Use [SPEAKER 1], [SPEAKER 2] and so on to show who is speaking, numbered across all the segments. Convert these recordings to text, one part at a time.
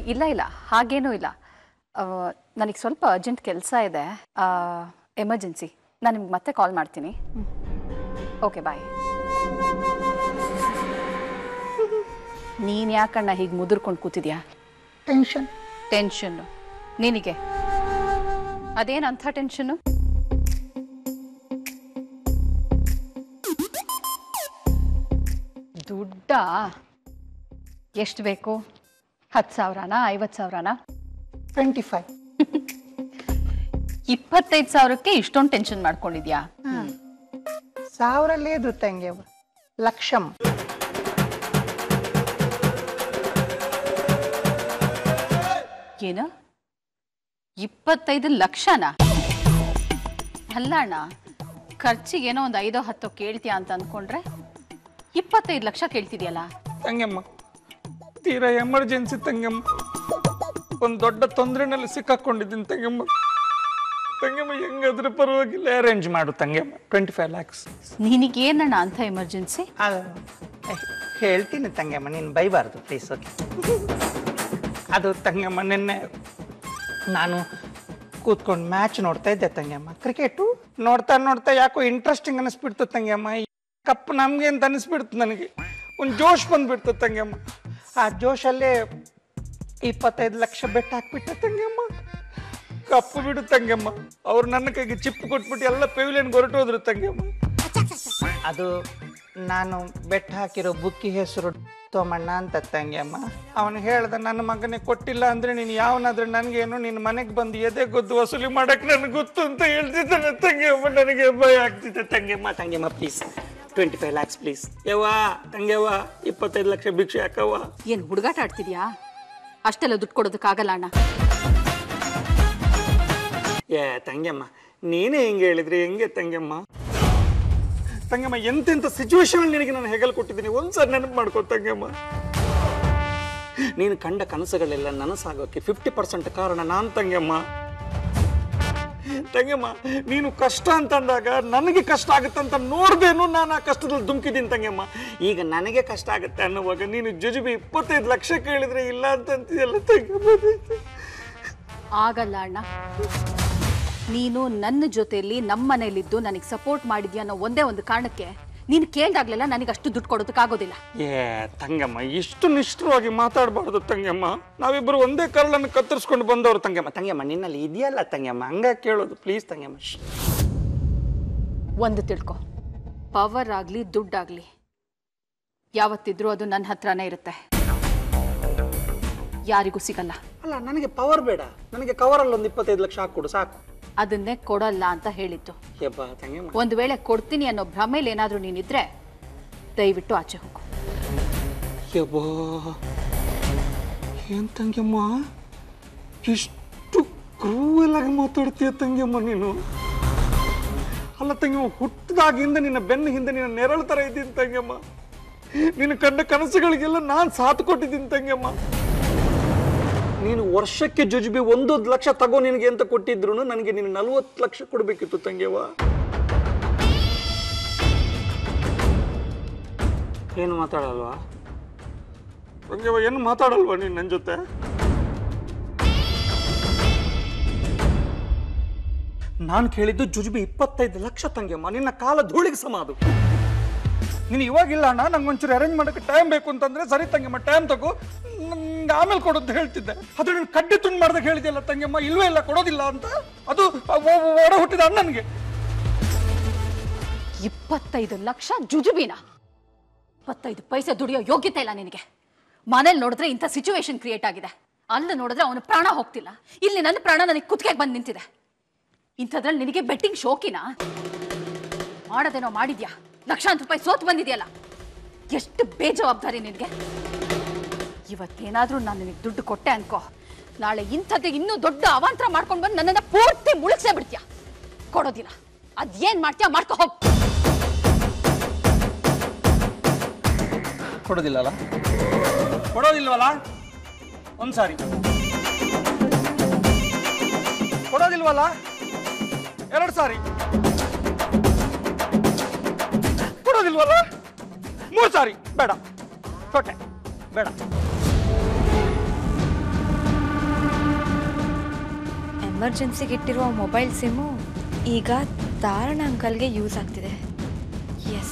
[SPEAKER 1] ಇಲ್ಲ ಇಲ್ಲ ಹಾಗೇನೂ ಇಲ್ಲ ನನಗೆ ಸ್ವಲ್ಪ ಅರ್ಜೆಂಟ್ ಕೆಲಸ ಇದೆ ಎಮರ್ಜೆನ್ಸಿ ನಾನು ನಿಮ್ಗೆ ಮತ್ತೆ ಕಾಲ್ ಮಾಡ್ತೀನಿ ಓಕೆ ಬಾಯ್ ನೀನು ಯಾಕಣ್ಣ ಹೀಗೆ ಮುದುರ್ಕೊಂಡು ಕೂತಿದ್ಯಾ
[SPEAKER 2] ಟೆನ್ಷನ್
[SPEAKER 1] ಟೆನ್ಷನ್ನು ನಿನಗೆ ಅದೇನು ಅಂಥ ಟೆನ್ಷನ್ನು ದುಡ್ಡ ಎಷ್ಟು ಬೇಕು ಹತ್ತು ಸಾವಿರನಾ ಐವತ್ತು ಸಾವಿರನಾ
[SPEAKER 2] ಟ್ವೆಂಟಿ ಫೈವ್
[SPEAKER 1] ಇಪ್ಪತ್ತೈದು ಸಾವಿರಕ್ಕೆ ಇಷ್ಟೊಂದು ಟೆನ್ಷನ್ ಮಾಡ್ಕೊಂಡಿದ್ಯಾ
[SPEAKER 2] ಸಾವಿರ లేదు ತಂಗಿ ಲಕ್ಷಂ
[SPEAKER 1] ಏನು ಇಪ್ಪತ್ತೈದು ಲಕ್ಷನ ಅಲ್ಲ ಅಣ್ಣ ಖರ್ಚಿಗೇನೋ ಒಂದು ಐದೋ ಹತ್ತೋ ಕೇಳ್ತೀಯ ಅಂತ ಅಂದ್ಕೊಂಡ್ರೆ ಇಪ್ಪತ್ತೈದು ಲಕ್ಷ ಕೇಳ್ತಿದ್ಯಲ್ಲ
[SPEAKER 3] ತಂಗಮ್ಮ ತೀರಾ ಎಮರ್ಜೆನ್ಸಿ ತಂಗಮ್ಮ ಒಂದು ದೊಡ್ಡ ತೊಂದರೆನಲ್ಲಿ ಸಿಕ್ಕಾಕೊಂಡಿದ್ದೀನಿ ತಂಗಮ್ಮ ತಂಗಮ್ಮ ಹೆಂಗಾದ್ರೆ ಪರವಾಗಿಲ್ಲ ಅರೇಂಜ್ ಮಾಡು ತಂಗಮ್ಮ ಟ್ವೆಂಟಿ ಫೈವ್ ಲ್ಯಾಕ್ಸ್
[SPEAKER 1] ನಿನಗೇನಣ್ಣ ಅಂತ ಎಮರ್ಜೆನ್ಸಿ
[SPEAKER 2] ಅದು ಹೇಳ್ತೀನಿ ತಂಗಮ್ಮ ನೀನು ಬೈಬಾರ್ದು ಪ್ಲೀಸ್ ಓಕೆ ಅದು ತಂಗಮ್ಮ ನಿನ್ನೆ ನಾನು ಕೂತ್ಕೊಂಡು ಮ್ಯಾಚ್ ನೋಡ್ತಾ ಇದ್ದೆ ತಂಗಮ್ಮ ಕ್ರಿಕೆಟು ನೋಡ್ತಾ ನೋಡ್ತಾ ಯಾಕೋ ಇಂಟ್ರೆಸ್ಟಿಂಗ್ ಅನಿಸ್ಬಿಡ್ತು ತಂಗಮ್ಮ ಈ ಕಪ್ ನಮ್ಗೆ ಅಂತ ಅನಿಸ್ಬಿಡ್ತು ನನಗೆ ಒಂದು ಜೋಶ್ ಬಂದ್ಬಿಡ್ತು ತಂಗಮ್ಮ ಆ ಜೋಶಲ್ಲೇ ಇಪ್ಪತ್ತೈದು ಲಕ್ಷ ಬೆಟ್ ಹಾಕ್ಬಿಟ್ಟೆ ತಂಗಮ್ಮ ಕಪ್ಪು ಬಿಡು ತಂಗಮ್ಮ ಅವ್ರು ನನ್ನ ಕೈಗೆ ಚಿಪ್ಪು ಕೊಟ್ಬಿಟ್ಟು ಎಲ್ಲ ಪೆವಿಲಿಯನ್ ಹೊರಟೋದ್ರು ತಂಗಮ್ಮ ಅದು ನಾನು ಬೆಟ್ಟ ಹಾಕಿರೋ ಬುಕ್ಕಿ ಹೆಸರು ತೋಮಣ್ಣ ಅಂತ ತಂಗಿಯಮ್ಮ ಅವನು ಹೇಳ್ದ ನನ್ನ ಮಗನೇ ಕೊಟ್ಟಿಲ್ಲ ಅಂದ್ರೆ ನೀನು ಯಾವನಾದ್ರೂ ನನಗೇನು ನಿನ್ನ ಮನೆಗೆ ಬಂದು ಎದೆ ಗೊದ್ದು ವಸೂಲಿ ಮಾಡಕ್ ನನಗೆ ಗೊತ್ತು ಅಂತ ಹೇಳ್ತಿದ್ದಾನೆ ತಂಗಿಯಮ್ಮ ನನಗೆ ಭಯ ಆಗ್ತಿದೆ ತಂಗಿಯಮ್ಮ ತಂಗಿಯಮ್ಮ please twenty five lakhs please ಯವ್ವ ತಂಗಿಯವ್ವ ಇಪ್ಪತ್ತೈದು ಲಕ್ಷ ಭಿಕ್ಷೆ ಹಾಕವ್ವ
[SPEAKER 1] ಏನು ಹುಡುಗಾಟ ಆಡ್ತಿದ್ಯಾ ಅಷ್ಟೆಲ್ಲ ದುಡ್ಡು ಕೊಡೋದಕ್ಕಾಗಲ್ಲ ಅಣ್ಣ
[SPEAKER 3] ಏ ತಂಗಿಯಮ್ಮ ನೀನೇ ಹೆಂಗೆ ಹೇಳಿದ್ರಿ ಹೆಂಗೆ ತಂಗಿಯಮ್ಮ ತಂಗಮ್ಮ ಎಂತೆಂಥ ಸಿಚುವೇಶನ್ ನಿನಗೆ ನಾನು ಹೆಗಲ್ ಕೊಟ್ಟಿದ್ದೀನಿ ಒಂದ್ಸರಿ ನೆನಪು ಮಾಡ್ಕೋ ತಂಗಮ್ಮ ನೀನು ಕಂಡ ಕನಸುಗಳೆಲ್ಲ ನನಸಾಗೋಕೆ ಫಿಫ್ಟಿ ಪರ್ಸೆಂಟ್ ಕಾರಣ ನಾನು ತಂಗಮ್ಮ ತಂಗಮ್ಮ ನೀನು ಕಷ್ಟ ಅಂತಂದಾಗ ನನಗೆ ಕಷ್ಟ ಆಗುತ್ತಂತ ನೋಡ್ದೇನು ನಾನು ಆ ಕಷ್ಟದಲ್ಲಿ ಧುಮುಕಿದ್ದೀನಿ ತಂಗಮ್ಮ ಈಗ ನನಗೆ ಕಷ್ಟ ಆಗುತ್ತೆ ಅನ್ನುವಾಗ ನೀನು ಜುಜುಬಿ ಇಪ್ಪತ್ತೈದು ಲಕ್ಷ ಕೇಳಿದ್ರೆ ಇಲ್ಲ ಅಂತಂತಿದೆಯಲ್ಲ ತಂಗಮ್ಮ
[SPEAKER 1] ಆಗಲ್ಲ ಅಣ್ಣ ನೀನು ನನ್ನ ಜೊತೆಯಲ್ಲಿ ನಮ್ಮ ಮನೇಲಿದ್ದು ನನಗೆ ಸಪೋರ್ಟ್ ಮಾಡಿದ್ಯಾ ಅನ್ನೋ ಒಂದೇ ಒಂದು ಕಾರಣಕ್ಕೆ ನೀನು ಕೇಳ್ದಾಗ್ಲೆಲ್ಲ ನನಗೆ ಅಷ್ಟು ದುಡ್ಡು ಕೊಡೋದಕ್ಕಾಗೋದಿಲ್ಲ
[SPEAKER 3] ಏ ತಂಗಮ್ಮ ಇಷ್ಟು ನಿಷ್ಠುರವಾಗಿ ಮಾತಾಡಬಾರ್ದು ತಂಗಮ್ಮ ನಾವಿಬ್ಬರು ಒಂದೇ ಕರಳನ್ನು ಕತ್ತರಿಸ್ಕೊಂಡು ಬಂದವರು ತಂಗಮ್ಮ ತಂಗಮ್ಮ ನಿನ್ನಲ್ಲಿ ಇದೆಯಲ್ಲ ತಂಗಮ್ಮ ಹಂಗ ಕೇಳೋದು ಪ್ಲೀಸ್ ತಂಗಮ್ಮ ಶ್ಶ್.
[SPEAKER 1] ಒಂದು ತಿಳ್ಕೊ ಪವರ್ ಆಗಲಿ ದುಡ್ಡಾಗಲಿ ಯಾವತ್ತಿದ್ರೂ ಅದು ನನ್ನ ಹತ್ರನೇ ಇರುತ್ತೆ ಯಾರಿಗೂ ಸಿಗಲ್ಲ
[SPEAKER 3] ಅಲ್ಲ ನನಗೆ ಪವರ್ ಬೇಡ ನನಗೆ ಕವರಲ್ಲಿ ಒಂದು ಇಪ್ಪತ್ತೈದು ಲಕ್ಷ ಹಾಕೊಡು ಸಾಕು
[SPEAKER 1] ಅದನ್ನೇ ಕೊಡಲ್ಲ ಅಂತ ಹೇಳಿದ್ದು
[SPEAKER 3] ಯಬ್ಬಾ ತಂಗಮ್ಮ
[SPEAKER 1] ಒಂದು ವೇಳೆ ಕೊಡ್ತೀನಿ ಅನ್ನೋ ಭ್ರಮೇಲಿ ಏನಾದರೂ ನೀನಿದ್ರೆ ದಯವಿಟ್ಟು ಆಚೆ ಹೋಗು
[SPEAKER 3] ಯಬ್ಬಾ ಏನ್ ತಂಗಮ್ಮ ಇಷ್ಟು ಕ್ರೂಯಲ್ ಆಗಿ ಮಾತಾಡ್ತೀಯ ತಂಗಮ್ಮ ನೀನು ಅಲ್ಲ ತಂಗಮ್ಮ ಹುಟ್ಟಿದಾಗಿಂದ ನಿನ್ನ ಬೆನ್ನ ಹಿಂದೆ ನಿನ್ನ ನೆರಳು ತರ ಇದ್ದೀನಿ ತಂಗಮ್ಮ ನೀನು ಕಂಡ ಕನಸುಗಳಿಗೆಲ್ಲ ನಾನು ಸಾಥ್ ಕೊಟ್ಟಿದ್ದೀನಿ ತಂಗಮ್ಮ ನೀನು ವರ್ಷಕ್ಕೆ ಜುಜುಬಿ ಒಂದೊಂದು ಲಕ್ಷ ತಗೋ ನಿನಗೆ ಅಂತ ಕೊಟ್ಟಿದ್ರು ನನಗೆ ನೀನು ನಲ್ವತ್ತು ಲಕ್ಷ ಕೊಡಬೇಕಿತ್ತು ತಂಗ್ಯವ್ವ ಏನು ಮಾತಾಡಲ್ವಾ ತಂಗ್ಯವ್ವ ಏನು ಮಾತಾಡಲ್ವಾ ನೀನು ನನ್ನ ಜೊತೆ ನಾನು ಕೇಳಿದ್ದು ಜುಜುಬಿ ಇಪ್ಪತ್ತೈದು ಲಕ್ಷ ತಂಗ್ಯಮ್ಮ ನಿನ್ನ ಕಾಲ ಧೂಳಿಗೆ ಸಮ ಅದು ನೀನು ಇವಾಗಿಲ್ಲ ಅಣ್ಣ ನಂಗೆ ಒಂಚೂರು ಅರೇಂಜ್ ಮಾಡೋಕ್ಕೆ ಟೈಮ್ ಬೇಕು ಅಂತಂದ್ರೆ ಸರಿ ತಂಗಮ್ಮ ಟೈಮ್ ತಗೋ ನಂಗೆ ಆಮೇಲೆ ಕೊಡು ಅಂತ ಹೇಳ್ತಿದ್ದೆ ಅದು ನೀನು ಕಡ್ಡಿ ತುಂಡು ಮಾಡ್ದಾಗ ಹೇಳಿದೆಯಲ್ಲ ತಂಗಮ್ಮ ಇಲ್ವೇ ಇಲ್ಲ ಕೊಡೋದಿಲ್ಲ ಅಂತ ಅದು ಒ- ಒ- ಒಡ ಹುಟ್ಟಿದ ಅಣ್ಣನಿಗೆ
[SPEAKER 1] ಇಪ್ಪತ್ತೈದು ಲಕ್ಷ ಜುಜುಬಿನ ಇಪ್ಪತ್ತೈದು ಪೈಸೆ ದುಡಿಯೋ ಯೋಗ್ಯತೆ ಇಲ್ಲ ನಿನಗೆ ಮನೇಲಿ ನೋಡಿದ್ರೆ ಇಂಥ ಸಿಚುವೇಶನ್ ಕ್ರಿಯೇಟ್ ಆಗಿದೆ ಅಲ್ಲಿ ನೋಡಿದ್ರೆ ಅವನ ಪ್ರಾಣ ಹೋಗ್ತಿಲ್ಲ ಇಲ್ಲಿ ನನ್ನ ಪ್ರಾಣ ನನಗೆ ಕುತ್ತಿಗೆಗೆ ಬಂದು ನಿಂತಿದೆ ಇಂಥದ್ರಲ್ಲಿ ನಿನಗೆ ಬೆಟ್ಟಿಂಗ್ ಶೋಕಿನಾ ಮಾಡೋದೇನೋ ಮಾಡಿದ್ಯಾ ಲಕ್ಷಾಂತರ ರೂಪಾಯಿ ಸೋತ್ ಬಂದಿದ್ಯಲ್ಲ ಎಷ್ಟು ಬೇಜವಾಬ್ದಾರಿ ನಿನಗೆ ಇವತ್ತೇನಾದ್ರೂ ನಾನು ನಿನಗೆ ದುಡ್ಡು ಕೊಟ್ಟೆ ಅನ್ಕೋ ನಾಳೆ ಇಂಥದ್ದೇ ಇನ್ನೂ ದೊಡ್ಡ ಅವಾಂತರ ಮಾಡ್ಕೊಂಡು ಬಂದು ನನ್ನನ್ನು ಪೂರ್ತಿ ಮುಳುಗ್ಸೇ ಬಿಡ್ತೀಯ ಕೊಡೋದಿಲ್ಲ ಅದೇನ್ ಮಾಡ್ತೀಯ ಮಾಡ್ಕೊ ಹೋಗ್
[SPEAKER 3] ಕೊಡೋದಿಲ್ಲಲ್ಲ ಕೊಡೋದಿಲ್ವಲ್ಲ ಒಂದ್ಸಾರಿ ಕೊಡೋದಿಲ್ವಲ್ಲ ಎರಡು ಸಾರಿ ಕೊಡೋದಿಲ್ವಲ್ಲ ಮೂರು ಸಾರಿ ಬೇಡ ಕೊಟ್ಟೆ ಬೇಡ
[SPEAKER 4] ಎಮರ್ಜೆನ್ಸಿಗೆ ಇಟ್ಟಿರುವ ಮೊಬೈಲ್ ಸಿಮ್ಮು ಈಗ ಧಾರಣ ಅಂಕಲ್ಗೆ ಯೂಸ್ ಆಗ್ತಿದೆ ಎಸ್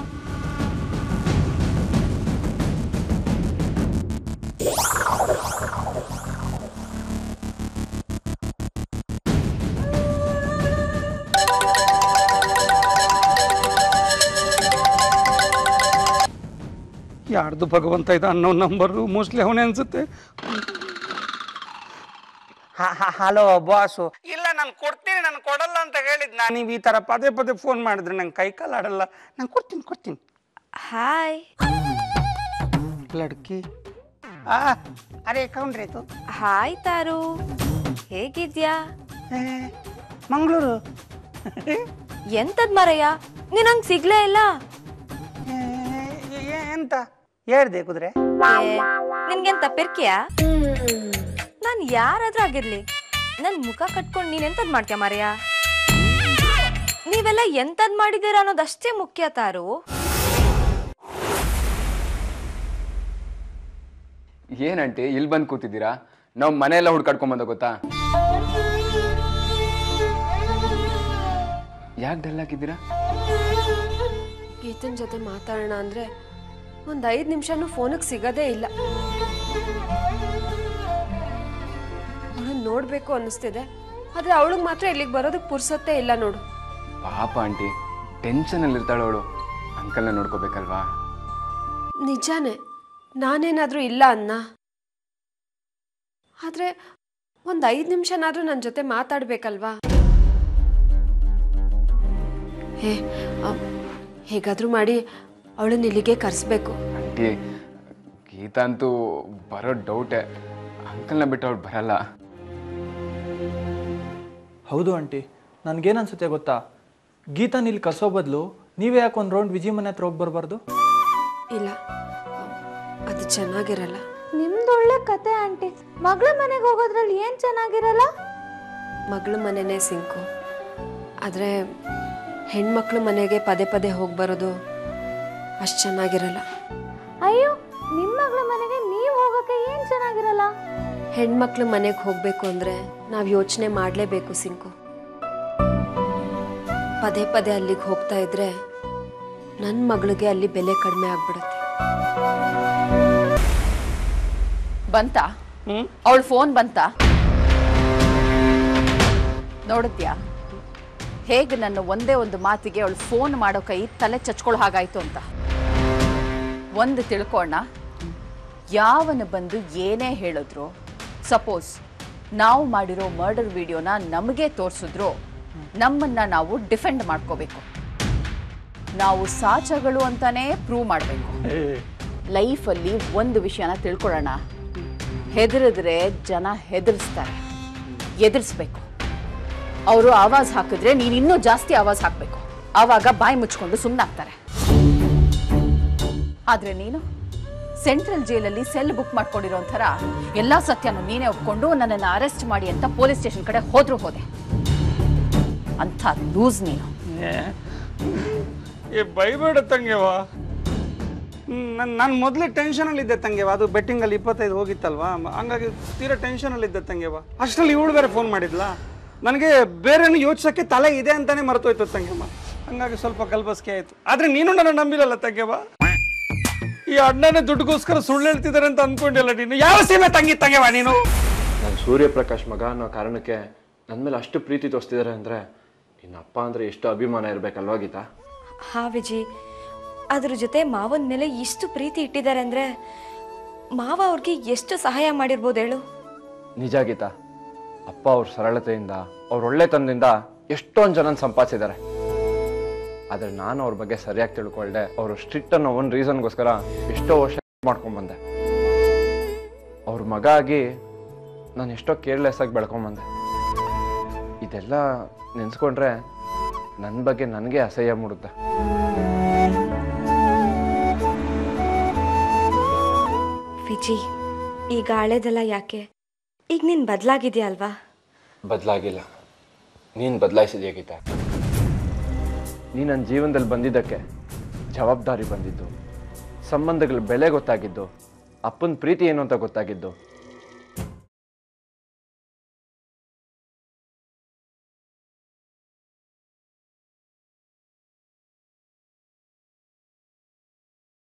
[SPEAKER 3] ಯಾರ್ದು ಭಗವಂತ ಇದು ಅನ್ನೋ ನಂಬರು ಮೋಸ್ಟ್ಲಿ ಅವನೇ ಅನ್ಸುತ್ತೆ ಹಲೋ ಬಾಸು ಇಲ್ಲ ನಾನು ಕೊಡ್ತೀನಿ ನಾನು ಕೊಡಲ್ಲ ಅಂತ ಹೇಳಿದ್ ನಾನು ನೀವು ಈ ಥರ ಪದೇ ಪದೇ ಫೋನ್ ಮಾಡಿದ್ರೆ ನಂಗೆ ಕೈ ಕಾಲು ಆಡಲ್ಲ ನಾನು ಕೊಡ್ತೀನಿ ಕೊಡ್ತೀನಿ
[SPEAKER 4] ಹಾಯ್
[SPEAKER 3] ಲಡ್ಕಿ ಆ ಅರೆ ಕೌಂಡ್ರಿ ಆಯ್ತು
[SPEAKER 4] ಹಾಯ್ ತಾರು ಹೇಗಿದ್ಯಾ
[SPEAKER 3] ಮಂಗಳೂರು
[SPEAKER 4] ಎಂತದ್ ಮರಯ್ಯ ನೀನ್ ಹಂಗ್ ಸಿಗ್ಲೇ ಇಲ್ಲ
[SPEAKER 3] ಎಂತ ಹೇಳ್ದೆ ಕುದುರೆ
[SPEAKER 4] ಏ, ನಿನ್ಗೆಂತ ಪೆರ್ಕಿಯಾ ನಾನ್ ಯಾರಾದ್ರೂ ಆಗಿರ್ಲಿ ನನ್ ಮುಖ ಕಟ್ಕೊಂಡ್ ನೀನ್ ಎಂತದ್ ಮಾಡ್ತೀಯ ಮರಯ್ಯ ನೀವೆಲ್ಲ ಎಂತದ್ ಮಾಡಿದೀರ ಅನ್ನೋದಷ್ಟೇ ಮುಖ್ಯ ತಾರು
[SPEAKER 5] ಏನಂಟಿ ಇಲ್ಲಿ ಬಂದು ಕೂತಿದ್ದೀರಾ ನಾವು ಮನೆಯೆಲ್ಲ ಹುಡ್ಕಾಡ್ಕೊಂಡ್ ಬಂದ ಗೊತ್ತಾ ಯಾಕೆ ಡಲ್ ಆಗಿದ್ದೀರಾ
[SPEAKER 6] ಗೀತನ್ ಜೊತೆ ಮಾತಾಡೋಣ ಅಂದ್ರೆ ಒಂದ್ ಐದ್ ನಿಮಿಷನೂ ಫೋನಿಗೆ ಸಿಗದೇ ಇಲ್ಲ ಅವಳನ್ನ ನೋಡ್ಬೇಕು ಅನ್ನಿಸ್ತಿದೆ ಆದ್ರೆ ಅವಳಿಗೆ ಮಾತ್ರ ಇಲ್ಲಿಗೆ ಬರೋದಕ್ಕೆ ಪುರ್ಸೊತ್ತೇ ಇಲ್ಲ ನೋಡು
[SPEAKER 5] ಪಾಪ ಆಂಟಿ ಟೆನ್ಷನಲ್ಲಿ ಇರ್ತಾಳೆ ಅವಳು ಅಂಕಲ್ನ ನೋಡ್ಕೋಬೇಕಲ್ವಾ
[SPEAKER 6] ನಿಜಾನೇ ನಾನೇನಾದ್ರೂ ಇಲ್ಲ ಅನ್ನ ಆದ್ರೆ ಒಂದ್ ಐದ್ ನಿಮಿಷನಾದ್ರೂ ನನ್ನ ಜೊತೆ ಮಾತಾಡ್ಬೇಕಲ್ವಾ ಹೇ ಅ, ಹೇಗಾದ್ರೂ ಮಾಡಿ ಅವಳನ್ನ ಇಲ್ಲಿಗೆ ಕರೆಸ್ಬೇಕು
[SPEAKER 5] ಆಂಟಿ ಗೀತಾ ಅಂತೂ ಬರೋ ಡೌಟೇ ಅಂಕಲ್ನ ಬಿಟ್ಟು ಅವ್ಳು ಬರಲ್ಲ
[SPEAKER 7] ಹೌದು ಆಂಟಿ ನನಗೇನು ಅನ್ಸುತ್ತೆ ಗೊತ್ತಾ ಗೀತಾನ್ ಇಲ್ಲಿ ಕಸೋ ಬದಲು ನೀವೇ ಯಾಕೆ ಒಂದು ರೌಂಡ್ ವಿಜಿ ಮನೆ ಹತ್ರ ಹೋಗಿ ಬರಬಾರ್ದು
[SPEAKER 6] ಇಲ್ಲ ಅದು ಚೆನ್ನಾಗಿರಲ್ಲ
[SPEAKER 8] ನಿಮ್ದು ಒಳ್ಳೆ ಕತೆ ಆಂಟಿ ಮಗಳ ಮನೆಗೆ ಹೋಗೋದ್ರಲ್ಲಿ ಏನ್ ಚೆನ್ನಾಗಿರಲ್ಲ
[SPEAKER 6] ಮಗಳ ಮನೆನೇ ಸಿಂಕು ಆದರೆ ಹೆಣ್ಮಕ್ಳ ಮನೆಗೆ ಪದೇ ಪದೇ ಹೋಗಿ ಬರೋದು ಅಷ್ಟು ಚೆನ್ನಾಗಿರಲ್ಲ
[SPEAKER 8] ಅಯ್ಯೋ ನಿಮ್ ಮಗಳ ಮನೆಗೆ ನೀವ್ ಹೋಗಕ್ಕೆ ಏನ್ ಚೆನ್ನಾಗಿರಲ್ಲ
[SPEAKER 6] ಹೆಣ್ಮಕ್ಳ ಮನೆಗೆ ಹೋಗಬೇಕು ಅಂದರೆ ನಾವು ಯೋಚನೆ ಮಾಡಲೇಬೇಕು ಸಿಂಕು ಪದೇ ಪದೇ ಅಲ್ಲಿಗೆ ಹೋಗ್ತಾ ಇದ್ರೆ ನನ್ನ ಮಗಳಿಗೆ ಅಲ್ಲಿ ಬೆಲೆ ಕಡಿಮೆ ಆಗ್ಬಿಡುತ್ತೆ
[SPEAKER 1] ಬಂತಾ ಅವಳ ಫೋನ್ ಬಂತಾ ನೋಡಿದ್ಯಾ ಹೇಗೆ ನನ್ನ ಒಂದೇ ಒಂದು ಮಾತಿಗೆ ಅವಳು ಫೋನ್ ಮಾಡೋ ಕೈ ತಲೆ ಚಚ್ಕೊಳ್ಳೋ ಹಾಗಾಯ್ತು ಅಂತ ಒಂದು ತಿಳ್ಕೊಳ್ಳೋಣ ಯಾವನು ಬಂದು ಏನೇ ಹೇಳಿದ್ರು ಸಪೋಸ್ ನಾವು ಮಾಡಿರೋ ಮರ್ಡರ್ ವಿಡಿಯೋನ ನಮಗೆ ತೋರಿಸಿದ್ರು ನಮ್ಮನ್ನ ನಾವು ಡಿಫೆಂಡ್ ಮಾಡ್ಕೋಬೇಕು ನಾವು ಸಾಚಗಳು ಅಂತಾನೇ ಪ್ರೂವ್ ಮಾಡಬೇಕು ಲೈಫಲ್ಲಿ ಒಂದು ವಿಷಯನ ತಿಳ್ಕೊಳ್ಳೋಣ ಹೆದರಿದ್ರೆ ಜನ ಹೆದರ್ಸ್ತಾರೆ ಎದುರಿಸ್ಬೇಕು ಅವರು ಆವಾಜ್ ಹಾಕಿದ್ರೆ ನೀನು ಇನ್ನೂ ಜಾಸ್ತಿ ಆವಾಜ್ ಹಾಕಬೇಕು ಆವಾಗ ಬಾಯಿ ಮುಚ್ಕೊಂಡು ಸುಮ್ಮನಾಗ್ತಾರೆ ಆದ್ರೆ ನೀನು ಸೆಂಟ್ರಲ್ ಜೈಲಲ್ಲಿ ಸೆಲ್ ಬುಕ್ ಮಾಡ್ಕೊಂಡಿರೋ ಥರ ಎಲ್ಲಾ ಸತ್ಯನೂ ನೀನೇ ಒಪ್ಕೊಂಡು ನನ್ನನ್ನು ಅರೆಸ್ಟ್ ಮಾಡಿ ಅಂತ ಪೊಲೀಸ್ ಸ್ಟೇಷನ್ ಕಡೆ ಹೋದ್ರೂ ಹೋದೆ ಅಂಥ ಲೂಸ್ ನೀನು
[SPEAKER 3] ಏ ಬೈಬೇಡ ತಂಗೆವ ನನ್ನ ನಾನು ಮೊದಲೇ ಟೆನ್ಷನಲ್ಲಿದ್ದೆ ತಂಗೆವ ಅದು ಬೆಟ್ಟಿಂಗಲ್ಲಿ ಇಪ್ಪತ್ತೈದು ಹೋಗಿತ್ತಲ್ವಾ ಮ- ಹಂಗಾಗಿ ತೀರಾ ಟೆನ್ಷನಲ್ಲಿದ್ದೆ ತಂಗೆವ ಅಷ್ಟರಲ್ಲಿ ಇವಳು ಬೇರೆ ಫೋನ್ ಮಾಡಿದ್ಲಾ ನನಗೆ ಬೇರೆನು ಯೋಚಿಸೋಕ್ಕೆ ತಲೆ ಇದೆ ಅಂತಾನೆ ಮರ್ತೋಯ್ತು ತಂಗೆಮ್ಮ ಹಂಗಾಗಿ ಸ್ವಲ್ಪ ಗಲ್ಬಸ್ಕೆ ಆಯಿತು ಆದರೆ ನೀನು ನನ್ನ ನಂಬಿಲ್ಲಲ್ಲ ತಂಗೆವ ಈ ಅಣ್ಣನೇ ದುಡ್ಡುಗೋಸ್ಕರ ಸುಳ್ಳು ಹೇಳ್ತಿದ್ದಾರೆ ಅಂತ ಅನ್ಕೊಂಡಿಲ್ಲ ನೀನು ಯಾವ ಸೀಮೆ ತಂಗಿ ತಂಗೆವ ನೀನು
[SPEAKER 9] ನಾನು ಸೂರ್ಯಪ್ರಕಾಶ್ ಮಗ ಅನ್ನೋ ಕಾರಣಕ್ಕೆ ನನ್ನ ಮೇಲೆ ಅಷ್ಟು ಪ್ರೀತಿ ತೋರಿಸ್ತಿದ್ದಾರೆ ಅಂದರೆ ನಿನ್ನ ಅಪ್ಪ ಅಂದರೆ ಎಷ್ಟು ಅಭಿಮಾನ ಇರಬೇಕಲ್ವಾ ಗೀತಾ
[SPEAKER 4] ಹಾ ವಿಜಿ ಅದ್ರ ಜೊತೆ ಮಾವನ ಮೇಲೆ ಇಷ್ಟು ಪ್ರೀತಿ ಇಟ್ಟಿದ್ದಾರೆ ಅಂದ್ರೆ ಮಾವ ಅವ್ರಿಗೆ ಎಷ್ಟು ಸಹಾಯ ಮಾಡಿರ್ಬೋದು ಹೇಳು
[SPEAKER 9] ನಿಜ ಗೀತಾ ಅಪ್ಪ ಅವ್ರ ಸರಳತೆಯಿಂದ ಅವ್ರ ಒಳ್ಳೆತನದಿಂದ ಎಷ್ಟೊಂದು ಜನ ಸಂಪಾದಿಸಿದ್ದಾರೆ ಆದರೆ ನಾನು ಅವ್ರ ಬಗ್ಗೆ ಸರಿಯಾಗಿ ತಿಳ್ಕೊಳ್ದೆ ಅವರು ಸ್ಟ್ರಿಕ್ಟ್ ಅನ್ನೋ ಒಂದು ರೀಸನ್ಗೋಸ್ಕರ ಎಷ್ಟೋ ವರ್ಷ ಮಾಡ್ಕೊಂಬಂದೆ ಅವ್ರ ಮಗ ಆಗಿ ನಾನು ಎಷ್ಟೋ ಕೇರ್ಲೆಸ್ ಆಗಿ ಬೆಳ್ಕೊಂಬಂದೆ ಇದೆಲ್ಲ ನೆನೆಸ್ಕೊಂಡ್ರೆ ನನ್ನ ಬಗ್ಗೆ ನನಗೆ ಅಸಹ್ಯ ಮೂಡುತ್ತೆ
[SPEAKER 4] ವಿಜಿ ಈಗ ಹಳೇದೆಲ್ಲ ಯಾಕೆ ಈಗ ನೀನು ಬದಲಾಗಿದೆಯಾ ಅಲ್ವಾ
[SPEAKER 9] ಬದಲಾಗಿಲ್ಲ ನೀನು ಬದಲಾಯಿಸಿದ್ಯಾ ಗೀತಾ ನೀ ನನ್ನ ಜೀವನದಲ್ಲಿ ಬಂದಿದ್ದಕ್ಕೆ ಜವಾಬ್ದಾರಿ ಬಂದಿದ್ದು ಸಂಬಂಧಗಳ ಬೆಲೆ ಗೊತ್ತಾಗಿದ್ದು ಅಪ್ಪನ ಪ್ರೀತಿ ಏನು ಅಂತ ಗೊತ್ತಾಗಿದ್ದು